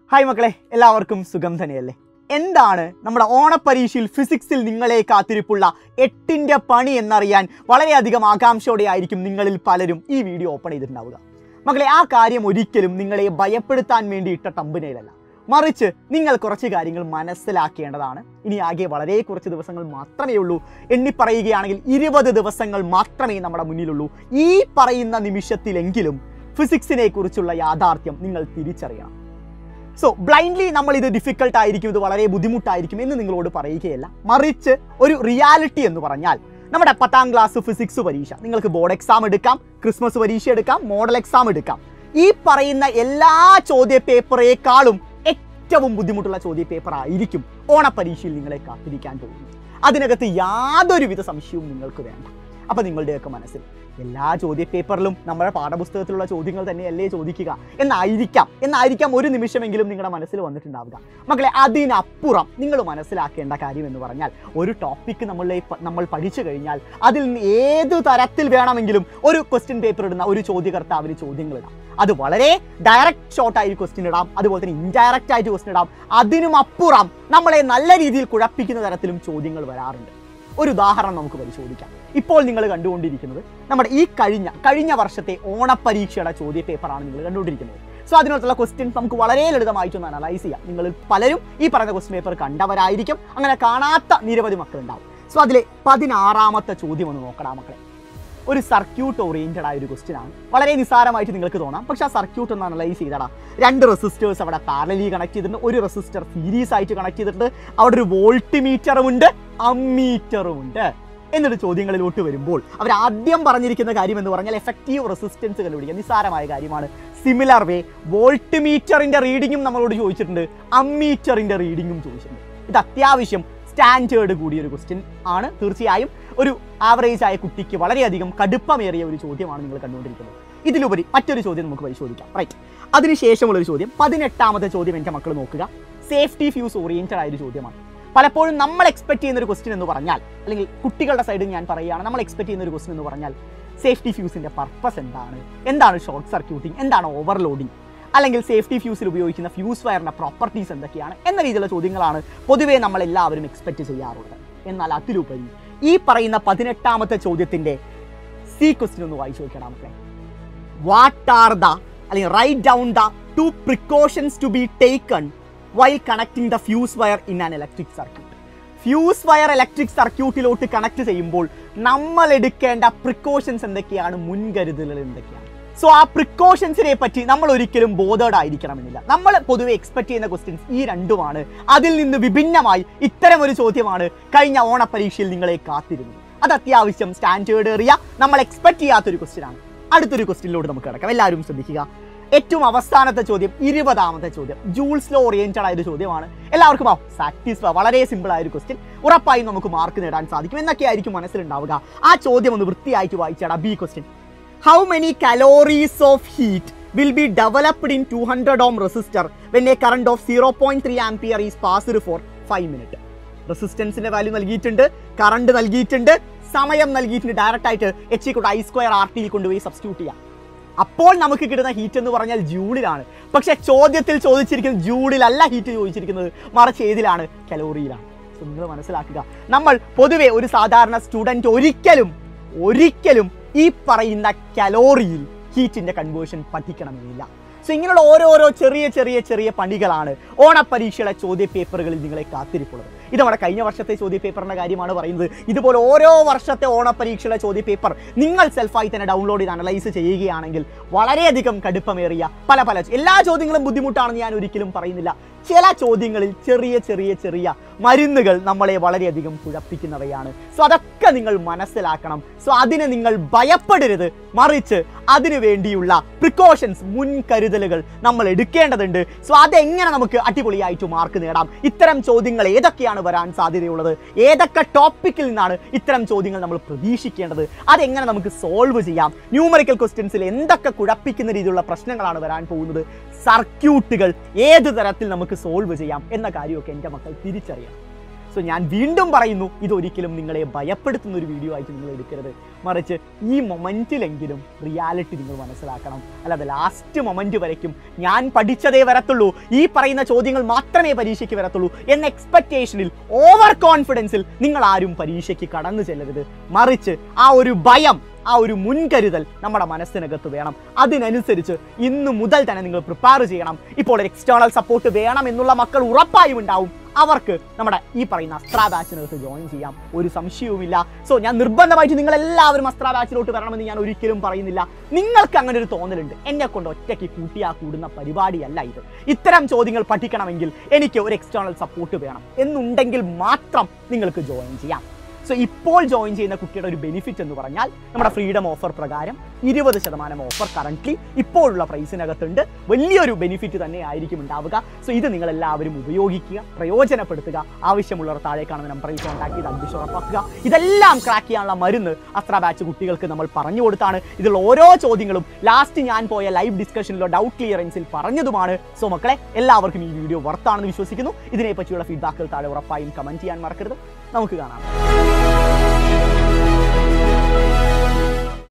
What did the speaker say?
hi മക്കളെ എല്ലാവർക്കും സുഖം തന്നെയല്ലേ എന്താണ് നമ്മുടെ ഓണപ്പരീക്ഷയിൽ ഫിസിക്സിൽ നിങ്ങളെ കാത്തിരിപ്പുള്ള എട്ടിന്റെ പണി എന്നറിയാൻ വളരെയധികം ആകാംക്ഷയോടെ ആയിരിക്കും നിങ്ങളിൽ പലരും ഈ വീഡിയോ ഓപ്പൺ ചെയ്തിട്ടുണ്ടാവുക മക്കളെ ആ കാര്യം ഒരിക്കലും നിങ്ങളെ ഭയപ്പെടുത്താൻ വേണ്ടി ഇട്ട തമ്പനയിലല്ല മറിച്ച് നിങ്ങൾ കുറച്ച് കാര്യങ്ങൾ മനസ്സിലാക്കേണ്ടതാണ് ഇനി ആകെ വളരെ കുറച്ച് ദിവസങ്ങൾ മാത്രമേ ഉള്ളൂ എണ്ണി പറയുകയാണെങ്കിൽ ഇരുപത് ദിവസങ്ങൾ മാത്രമേ നമ്മുടെ മുന്നിലുള്ളൂ ഈ പറയുന്ന നിമിഷത്തിലെങ്കിലും ഫിസിക്സിനെ കുറിച്ചുള്ള യാഥാർത്ഥ്യം നിങ്ങൾ തിരിച്ചറിയണം സോ ബ്ലൈൻഡ്ലി നമ്മൾ ഇത് ഡിഫിക്കൽട്ട് ആയിരിക്കും ഇത് വളരെ ബുദ്ധിമുട്ടായിരിക്കും എന്ന് നിങ്ങളോട് പറയുകയല്ല മറിച്ച് ഒരു റിയാലിറ്റി എന്ന് പറഞ്ഞാൽ നമ്മുടെ പത്താം ക്ലാസ് ഫിസിക്സ് പരീക്ഷ നിങ്ങൾക്ക് ബോർഡ് എക്സാം എടുക്കാം ക്രിസ്മസ് പരീക്ഷ എടുക്കാം മോഡൽ എക്സാം എടുക്കാം ഈ പറയുന്ന എല്ലാ ചോദ്യ പേപ്പറേക്കാളും ഏറ്റവും ബുദ്ധിമുട്ടുള്ള ചോദ്യ പേപ്പർ ആയിരിക്കും ഓണപരീക്ഷയിൽ നിങ്ങളെ കാത്തിരിക്കാൻ പോകുന്നത് അതിനകത്ത് യാതൊരുവിധ സംശയവും നിങ്ങൾക്ക് വേണ്ട അപ്പൊ നിങ്ങളുടെയൊക്കെ മനസ്സിൽ എല്ലാ ചോദ്യ പേപ്പറിലും നമ്മുടെ പാഠപുസ്തകത്തിലുള്ള ചോദ്യങ്ങൾ തന്നെയല്ലേ ചോദിക്കുക എന്നായിരിക്കാം എന്നായിരിക്കാം ഒരു നിമിഷമെങ്കിലും നിങ്ങളുടെ മനസ്സിൽ വന്നിട്ടുണ്ടാവുക മക്കളെ അതിനപ്പുറം നിങ്ങൾ മനസ്സിലാക്കേണ്ട കാര്യം എന്ന് പറഞ്ഞാൽ ഒരു ടോപ്പിക്ക് നമ്മളെ പ- നമ്മൾ പഠിച്ചു കഴിഞ്ഞാൽ അതിൽ നിന്ന് ഏത് തരത്തിൽ വേണമെങ്കിലും ഒരു ക്വസ്റ്റ്യൻ പേപ്പർ ഇടുന്ന ഒരു ചോദ്യകർത്താവിന് ചോദ്യങ്ങൾ ഇടാം അത് വളരെ ഡയറക്റ്റ് ഷോർട്ട് ആയിട്ട് ക്വസ്റ്റ്യൻ ഇടാം അതുപോലെ തന്നെ ഇൻഡയറക്റ്റ് ആയിട്ട് ക്വസ്റ്റ്യൻ ഇടാം അതിനും അപ്പുറം നമ്മളെ നല്ല രീതിയിൽ കുഴപ്പിക്കുന്ന തരത്തിലും ചോദ്യങ്ങൾ വരാറുണ്ട് ഒരു ഉദാഹരണം നമുക്ക് പരിശോധിക്കാം ഇപ്പോൾ നിങ്ങൾ കണ്ടുകൊണ്ടിരിക്കുന്നത് നമ്മുടെ ഈ കഴിഞ്ഞ കഴിഞ്ഞ വർഷത്തെ ഓണപരീക്ഷയുടെ ചോദ്യ പേപ്പറാണ് നിങ്ങൾ കണ്ടുകൊണ്ടിരിക്കുന്നത് സോ അതിനകത്തുള്ള ക്വസ്റ്റ്യൻസ് നമുക്ക് വളരെ ലളിതമായിട്ടൊന്ന് അനലൈസ് ചെയ്യാം നിങ്ങൾ പലരും ഈ പറയുന്ന ക്വസ്റ്റ്യൻ പേപ്പർ കണ്ടവരായിരിക്കും അങ്ങനെ കാണാത്ത നിരവധി മക്കളുണ്ടാവും സോ അതിലെ പതിനാറാമത്തെ ചോദ്യം ഒന്ന് നോക്കണം മക്കളെ ഒരു സർക്യൂട്ട് ഓറിയന്റഡ് ആയ ഒരു ക്വസ്റ്റ്യൻ ആണ് വളരെ നിസ്സാരമായിട്ട് നിങ്ങൾക്ക് തോന്നാം പക്ഷെ ആ സർക്യൂട്ട് ഒന്ന് അനലൈസ് ചെയ്തടാ രണ്ട് റെസിസ്റ്റേഴ്സ് അവിടെ പാരലി കണക്ട് ചെയ്തിട്ടുണ്ട് ഒരു റെസിസ്റ്റർ സീരീസ് ആയിട്ട് കണക്ട് ചെയ്തിട്ടുണ്ട് അവിടെ ഒരു വോൾട്ട് മീറ്ററും ഉണ്ട് അമ്മീറ്ററും ഉണ്ട് എന്നിട്ട് ചോദ്യങ്ങളിലോട്ട് വരുമ്പോൾ അവർ ആദ്യം പറഞ്ഞിരിക്കുന്ന കാര്യം എന്ന് പറഞ്ഞാൽ എഫക്റ്റീവ് റെസിസ്റ്റൻസ് കണ്ടുപിടിക്കുക നിസ്സാരമായ കാര്യമാണ് സിമിലർ വേ വോൾട്ട് മീറ്ററിന്റെ റീഡിങ്ങും നമ്മളോട് ചോദിച്ചിട്ടുണ്ട് അമ്മീറ്ററിന്റെ റീഡിങ്ങും ചോദിച്ചിട്ടുണ്ട് ഇത് അത്യാവശ്യം സ്റ്റാൻഡേർഡ് കൂടിയ ഒരു ക്വസ്റ്റ്യൻ ആണ് തീർച്ചയായും ഒരു ആവറേജ് ആയ കുട്ടിക്ക് വളരെയധികം കടുപ്പമേറിയ ഒരു ചോദ്യമാണ് നിങ്ങൾ കണ്ടുകൊണ്ടിരിക്കുന്നത് ഇതിലുപരി മറ്റൊരു ചോദ്യം നമുക്ക് പരിശോധിക്കാം റൈറ്റ് അതിനുശേഷമുള്ള ഒരു ചോദ്യം പതിനെട്ടാമത്തെ ചോദ്യം എൻ്റെ മക്കൾ നോക്കുക സേഫ്റ്റി ഫ്യൂസ് ഓറിയന്റഡ് ആയ ഒരു ചോദ്യമാണ് പലപ്പോഴും നമ്മൾ എക്സ്പെക്ട് ചെയ്യുന്ന ഒരു ക്വസ്റ്റ്യൻ എന്ന് പറഞ്ഞാൽ അല്ലെങ്കിൽ കുട്ടികളുടെ സൈഡിൽ ഞാൻ പറയുകയാണ് നമ്മൾ എക്സ്പെക്ട് ചെയ്യുന്ന ഒരു ക്വസ്റ്റ്യൻ എന്ന് പറഞ്ഞാൽ സേഫ്റ്റി ഫ്യൂസിന്റെ പർപ്പസ് എന്താണ് എന്താണ് ഷോർട്ട് സർക്യൂട്ടിംഗ് എന്താണ് ഓവർലോഡിംഗ് അല്ലെങ്കിൽ സേഫ്റ്റി ഫ്യൂസിൽ ഉപയോഗിക്കുന്ന ഫ്യൂസ് വയറിന്റെ പ്രോപ്പർട്ടീസ് എന്തൊക്കെയാണ് എന്ന രീതിയിലുള്ള ചോദ്യങ്ങളാണ് പൊതുവേ നമ്മൾ എല്ലാവരും എക്സ്പെക്ട് ചെയ്യാറുള്ളത് എന്നാൽ അതിലുപരി ഈ പറയുന്ന പതിനെട്ടാമത്തെ ചോദ്യത്തിന്റെ സി ക്വസ്റ്റ്യൻ ഒന്ന് വായിച്ചു നോക്കണം നമുക്ക് വാട്ട് ആർ ദ അല്ലെങ്കിൽ write down the to precautions to be taken while connecting the fuse wire in an electric circuit fuse wire electric സർക്യൂട്ടിലോട്ട് കണക്ട് ചെയ്യുമ്പോൾ നമ്മൾ എടുക്കേണ്ട പ്രിക്കോഷൻസ് എന്തൊക്കെയാണ് മുൻകരുതലുകൾ എന്തൊക്കെയാണ് സോ ആ പ്രിക്കോഷൻസിനെ പറ്റി നമ്മൾ ഒരിക്കലും ബോധേഡ് ആയിരിക്കണമെന്നില്ല നമ്മൾ പൊതുവെ എക്സ്പെക്ട് ചെയ്യുന്ന ക്വസ്റ്റ്യൻസ് ഈ രണ്ടുമാണ് അതിൽ നിന്ന് വിഭിന്നമായി ഇത്തരം ഒരു ചോദ്യമാണ് കഴിഞ്ഞ ഓണപരീക്ഷയിൽ നിങ്ങളെ കാത്തിരുന്നത് അത് അത്യാവശ്യം സ്റ്റാൻഡേർഡ് ഏറിയ നമ്മൾ എക്സ്പെക്ട് ചെയ്യാത്തൊരു ക്വസ്റ്റ്യൻ ആണ് അടുത്തൊരു ക്വസ്റ്റ്യനിലോട്ട് നമുക്ക് കിടക്കാം എല്ലാവരും ശ്രദ്ധിക്കുക ഏറ്റവും അവസാനത്തെ ചോദ്യം ഇരുപതാമത്തെ ചോദ്യം ജൂൾസ് ലോ ഓറിയന്റഡ് ആയ ഒരു ചോദ്യമാണ് എല്ലാവർക്കും സാറ്റിസ്ഫൈ വളരെ സിമ്പിൾ ആയ ഒരു ക്വസ്റ്റ്യൻ ഉറപ്പായും നമുക്ക് മാർക്ക് നേടാൻ സാധിക്കും എന്നൊക്കെയായിരിക്കും മനസ്സിലുണ്ടാവുക ആ ചോദ്യം ഒന്ന് വൃത്തിയായിട്ട് വായിച്ചാടാ B question how many calories of heat will be developed in two hundred ohm resistor when a current of zero point three ampere is passed for five minute റെസിസ്റ്റൻസിന്റെ വാല്യൂ നൽകിയിട്ടുണ്ട് കറണ്ട് നൽകിയിട്ടുണ്ട് സമയം നൽകിയിട്ടുണ്ട് ഡയറക്റ്റ് ആയിട്ട് H കൊണ്ട് I square R ടിയിൽ കൊണ്ടുപോയി substitute ചെയ്യാം അപ്പോൾ നമുക്ക് കിട്ടുന്ന ഹീറ്റ് എന്ന് പറഞ്ഞാൽ ജൂളിലാണ് പക്ഷെ ചോദ്യത്തിൽ ചോദിച്ചിരിക്കുന്നത് ജൂളിലല്ല ഹീറ്റ് ചോദിച്ചിരിക്കുന്നത് മറിച്ച് ഏതിലാണ് കലോറിയിലാണ് So, നിങ്ങൾ മനസ്സിലാക്കുക നമ്മൾ പൊതുവെ ഒരു സാധാരണ സ്റ്റുഡൻറ് ഒരിക്കലും ഒരിക്കലും ഈ പറയുന്ന കലോറിയിൽ ഹീറ്റിന്റെ കൺവേർഷൻ പഠിക്കണമെന്നില്ല സോ ഇങ്ങനെയുള്ള ഓരോരോ ചെറിയ ചെറിയ ചെറിയ പണികളാണ് ഓണപരീക്ഷയുടെ ചോദ്യ പേപ്പറുകളിൽ നിങ്ങളെ കാത്തിരിപ്പുള്ളത് ഇത് നമ്മുടെ കഴിഞ്ഞ വർഷത്തെ ചോദ്യ പേപ്പറിന്റെ കാര്യമാണ് പറയുന്നത് ഇതുപോലെ ഓരോ വർഷത്തെ ഓണപരീക്ഷയുടെ ചോദ്യ പേപ്പർ നിങ്ങൾ സെൽഫായി തന്നെ ഡൗൺലോഡ് ചെയ്ത് അനലൈസ് ചെയ്യുകയാണെങ്കിൽ വളരെയധികം കടുപ്പമേറിയ പല പല എല്ലാ ചോദ്യങ്ങളും ബുദ്ധിമുട്ടാണെന്ന് ഞാൻ ഒരിക്കലും പറയുന്നില്ല ചില ചോദ്യങ്ങളിൽ ചെറിയ ചെറിയ ചെറിയ മരുന്നുകൾ നമ്മളെ വളരെയധികം കുഴപ്പിക്കുന്നവയാണ് സോ അതൊക്കെ നിങ്ങൾ മനസ്സിലാക്കണം സോ അതിന് നിങ്ങൾ ഭയപ്പെടരുത് മറിച്ച് അതിനു വേണ്ടിയുള്ള പ്രിക്കോഷൻസ് മുൻകരുതലുകൾ നമ്മൾ എടുക്കേണ്ടതുണ്ട് സോ അതെങ്ങനെ നമുക്ക് അടിപൊളിയായിട്ട് മാർക്ക് നേടാം ഇത്തരം ചോദ്യങ്ങൾ ഏതൊക്കെയാണ് വരാൻ സാധ്യതയുള്ളത് ഏതൊക്കെ ടോപ്പിക്കിൽ നിന്നാണ് ഇത്തരം ചോദ്യങ്ങൾ നമ്മൾ പ്രതീക്ഷിക്കേണ്ടത് അതെങ്ങനെ നമുക്ക് സോൾവ് ചെയ്യാം ന്യൂമറിക്കൽ ക്വസ്റ്റ്യൻസിൽ എന്തൊക്കെ കുഴപ്പിക്കുന്ന രീതിയിലുള്ള പ്രശ്നങ്ങളാണ് വരാൻ പോകുന്നത് സർക്യൂട്ടുകൾ ഏത് തരത്തിൽ നമുക്ക് സോൾവ് ചെയ്യാം എന്ന കാര്യമൊക്കെ എൻ്റെ മക്കൾ തിരിച്ചറിയണം സോ ഞാൻ വീണ്ടും പറയുന്നു ഇതൊരിക്കലും നിങ്ങളെ ഭയപ്പെടുത്തുന്ന ഒരു വീഡിയോ ആയിട്ട് നിങ്ങൾ എടുക്കരുത് മറിച്ച് ഈ മൊമെൻറ്റിലെങ്കിലും റിയാലിറ്റി നിങ്ങൾ മനസ്സിലാക്കണം അല്ലാതെ ലാസ്റ്റ് മൊമെൻറ്റ് വരയ്ക്കും ഞാൻ പഠിച്ചതേ വരത്തുള്ളൂ ഈ പറയുന്ന ചോദ്യങ്ങൾ മാത്രമേ പരീക്ഷയ്ക്ക് വരത്തുള്ളൂ എന്ന എക്സ്പെക്റ്റേഷനിൽ ഓവർ കോൺഫിഡൻസിൽ നിങ്ങൾ ആരും പരീക്ഷയ്ക്ക് കടന്നു ചെല്ലരുത് മറിച്ച് ആ ഒരു ഭയം ആ ഒരു മുൻകരുതൽ നമ്മുടെ മനസ്സിനകത്ത് വേണം അതിനനുസരിച്ച് ഇന്ന് മുതൽ തന്നെ നിങ്ങൾ പ്രിപ്പയർ ചെയ്യണം ഇപ്പോൾ ഒരു എക്സ്റ്റേണൽ സപ്പോർട്ട് വേണം എന്നുള്ള മക്കൾ ഉറപ്പായും ഉണ്ടാവും അവർക്ക് നമ്മുടെ ഈ പറയുന്ന അസ്ത്ര ബാച്ചിനകത്ത് ജോയിൻ ചെയ്യാം ഒരു സംശയവുമില്ല സോ ഞാൻ നിർബന്ധമായിട്ട് നിങ്ങൾ എല്ലാവരും അസ്ത്ര ബാച്ചിലോട്ട് വരണമെന്ന് ഞാൻ ഒരിക്കലും പറയുന്നില്ല നിങ്ങൾക്ക് അങ്ങനെ ഒരു തോന്നലുണ്ട് എന്നെ കൊണ്ട് ഒറ്റയ്ക്ക് കൂട്ടിയാ കൂടുന്ന പരിപാടിയല്ല ഇത് ഇത്തരം ചോദ്യങ്ങൾ പഠിക്കണമെങ്കിൽ എനിക്ക് ഒരു എക്സ്റ്റേണൽ സപ്പോർട്ട് വേണം എന്നുണ്ടെങ്കിൽ മാത്രം നിങ്ങൾക്ക് ജോയിൻ ചെയ്യാം സോ ഇപ്പോൾ ജോയിൻ ചെയ്യുന്ന കുട്ടിയുടെ ഒരു ബെനിഫിറ്റ് എന്ന് പറഞ്ഞാൽ നമ്മുടെ ഫ്രീഡം ഓഫർ പ്രകാരം ഇരുപത് ശതമാനം ഓഫർ കറണ്ട്ലി ഇപ്പോഴുള്ള പ്രൈസിനകത്തുണ്ട് വലിയൊരു ബെനിഫിറ്റ് തന്നെ ആയിരിക്കും ഉണ്ടാവുക സോ ഇത് നിങ്ങൾ എല്ലാവരും ഉപയോഗിക്കുക പ്രയോജനപ്പെടുത്തുക ആവശ്യമുള്ളവർ താഴെ കാണുന്ന നമ്പറിൽ കോൺടാക്ട് ചെയ്ത് അഡ്മിഷൻ ഉറപ്പാക്കുക ഇതെല്ലാം ക്രാക്ക് ചെയ്യാനുള്ള മരുന്ന് അസ്ത്ര ബാച്ച് കുട്ടികൾക്ക് നമ്മൾ പറഞ്ഞു കൊടുത്താണ് ഇതിലുള്ള ഓരോ ചോദ്യങ്ങളും ലാസ്റ്റ് ഞാൻ പോയ ലൈവ് ഡിസ്കഷനിലോ ഡൗട്ട് ക്ലിയറൻസിൽ പറഞ്ഞതുമാണ് സോ മക്കളെ എല്ലാവർക്കും ഈ വീഡിയോ വർത്താണെന്ന് വിശ്വസിക്കുന്നു ഇതിനെപ്പറ്റിയുള്ള ഫീഡ്ബാക്കുകൾ താഴെ ഉറപ്പായും കമന്റ് ചെയ്യാൻ മറക്കരുത് നമുക്ക് കാണാം